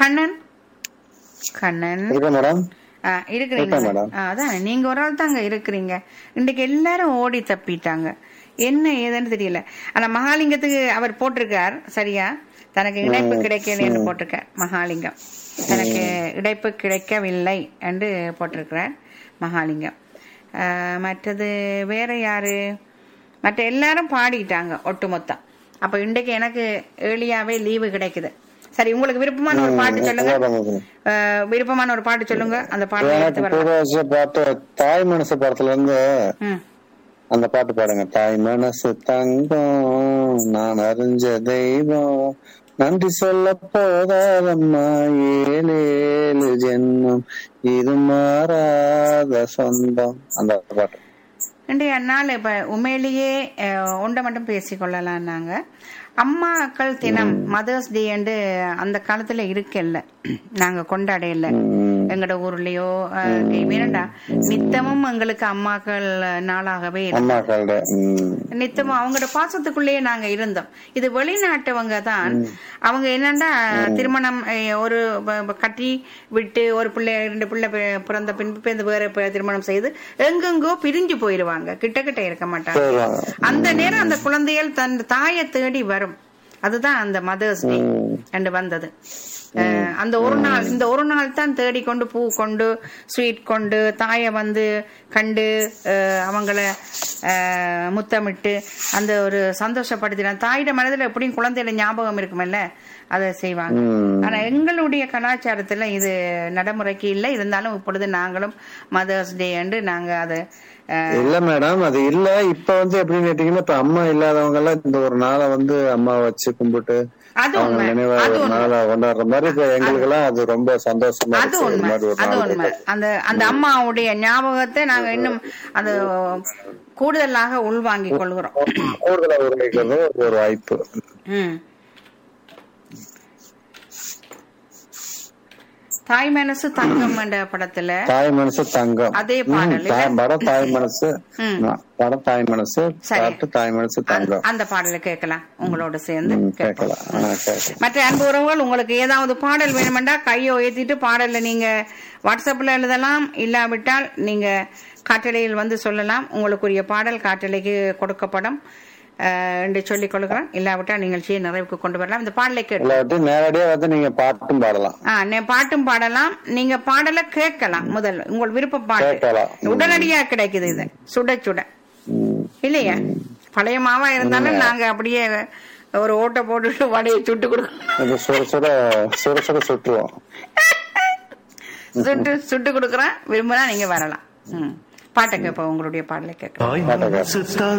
கண்ணன் கண்ணன் இருக்கேன் மேடம் ஆ, இருக்கிறீங்க இருக்கேன் சார். மேடம். ஆ, அதான் நீங்க ஒரு ஆள் தாங்க இருக்கிறீங்க இன்றைக்கு எல்லாரும் ஓடி தப்பிட்டாங்க என்ன ஏதுன்னு தெரியல ஆனா மகாலிங்கத்துக்கு அவர் போட்டிருக்கார் சரியா தனக்கு இணைப்பு கிடைக்கலன்னு போட்டிருக்கார் மகாலிங்கம் தனக்கு இடைப்பு கிடைக்கவில்லை என்று போட்டிருக்கிறார் மகாலிங்கம் ஆ, மற்றது வேற யாரு மற்ற எல்லாரும் பாடிட்டாங்க ஒட்டுமொத்தம் அப்ப இன்றைக்கு எனக்கு ஏர்லியாவே லீவு கிடைக்குது சரி உங்களுக்கு விருப்பமான ஒரு பாட்டு சொல்லுங்க ஆ, விருப்பமான ஒரு பாட்டு சொல்லுங்க அந்த பாட்டை எனக்கு எடுத்து வரலாம் பூர்வஜ பாட்டு தாய் மனசு படத்துல இருந்து ம் அந்த பாட்டு பாடுங்க தாய் மனசு தங்கம் நான் அறிஞ்ச தெய்வம் நன்றி சொல்ல போதாதம்மா ஏழேழு ஜென்மம் இது மாறாத சொந்தம் அந்த பாட்டு இன்றைய நாள் இப்ப உண்மையிலேயே அஹ், ஒன்றை மட்டும் பேசிக்கொள்ளலாம் நாங்க அம்மாக்கள் தினம் மதர்ஸ் டே என்று அந்த காலத்துல இருக்கல்ல நாங்க கொண்டாடையில எங்கட ஊர்லயோ அஹ், வேணும்டா நித்தமும் எங்களுக்கு அம்மாக்கள் நாளாகவே இருக்கு அம்மாக்களோட உம் நித்தமும் அவங்களோட பாசத்துக்குள்ளேயே நாங்க இருந்தோம் இது வெளிநாட்டவங்க தான் அவங்க என்னன்னா திருமணம் அஹ், ஒரு ப- ப- கட்டி விட்டு ஒரு பிள்ளை ரெண்டு பிள்ளை பி- பிறந்த பின்பு இந்த வேற பி- திருமணம் செய்து எங்கெங்கோ பிரிஞ்சு போயிருவாங்க கிட்ட கிட்ட இருக்க மாட்டாங்க போயிடுவாங்க. அந்த நேரம் அந்த குழந்தைகள் தன் தாயை தேடி வரும் அதுதான் அந்த மதர்ஸ் டே என்று வந்தது அஹ், அந்த ஒரு நாள் இந்த ஒரு நாள் தான் தேடி கொண்டு பூ கொண்டு ஸ்வீட் கொண்டு தாயை வந்து கண்டு அஹ், அவங்கள அஹ், முத்தமிட்டு அந்த ஒரு சந்தோஷப்படுத்தின தாயிட மனதில் எப்படியும் குழந்தையோட ஞாபகம் இருக்குமல்ல அதை செய்வாங்க உம் ஆனா எங்களுடைய கலாச்சாரத்துல இது நடைமுறைக்கு இல்லை இருந்தாலும் இப்பொழுது நாங்களும் மதர்ஸ் டே என்று நாங்க அதை அஹ், இல்ல மேடம் அது இல்ல இப்ப வந்து எப்படின்னு கேட்டீங்கன்னா இப்ப அம்மா இல்லாதவங்க எல்லாம் இந்த ஒரு நாளை வந்து அம்மா வச்சு கும்பிட்டு அது அவங்க உண்மை நினைவா அது ஒரு உண்மை நாளா கொண்டாடுற மாதிரி இப்ப எங்களுக்கு எல்லாம் அது ரொம்ப சந்தோஷமா அது இருக்கு இந்த உண்மை மாதிரி ஒரு அது நாள் உண்மை கொண்டாடுறது. அந்த அந்த அம்மாவுடைய ஞாபகத்தை நாங்க இன்னும் அது கூடுதலாக உள்வாங்கிக் கொள்கிறோம் கூடுதலா உருவாக்கிறது ஒரு வாய்ப்பு ம். தாய் மனசு தங்கம் என்ற படத்துல தாய் மனசு தங்கம் அதே ம், பாடல் தாய் படம் தாய் மனசு ம். படம் தாய் மனசு சரி. பாட்டு தாய் மனசு அந்த- தங்கம் அந்த பாடலை கேட்கலாம் உங்களோட சேர்ந்து ம், கேட்போம். கேட்கலாம் ஆ, கேட்கலாம் மற்ற அன்பு உறவுகள் உங்களுக்கு ஏதாவது பாடல் வேணுமெண்டா கையை உயர்த்திட்டு பாடல்ல நீங்க வாட்ஸ்அப்ல எழுதலாம் இல்லாவிட்டால் நீங்க காட்டலையில் வந்து சொல்லலாம் உங்களுக்குரிய பாடல் காட்டலைக்கு கொடுக்கப்படும் அஹ், என்று சொல்லிக் கொள்கிறேன் இல்லாவிட்டால் நிகழ்ச்சியை நிறைவுக்கு கொண்டு வரலாம் இந்த பாடலை கேட்டு இல்லாட்டி நேரடியா வந்து நீங்க பாட்டும் பாடலாம் ஆ நே- பாட்டும் பாடலாம் நீங்க பாடலை கேட்கலாம் முதல்ல உங்கள் விருப்ப பாட்டு கேட்கலாம். ம். உடனடியா கிடைக்குது இது சுட சுட ம். இல்லையா பழைய மாவா இருந்தாலும் நாங்க அப்படியே ஒரு ஓட்டை போட்டுட்டு வடையை சுட்டு கொடுக்கணும் இது சுட சுட சுட சுட சுட்டுருவோம் சுட்டு சுட்டு கொடுக்குறேன் விரும்பினா நீங்க வரலாம் ம். பாட்டை கேட்போம் உங்களுடைய பாடலை கேட்க தாய் மனசு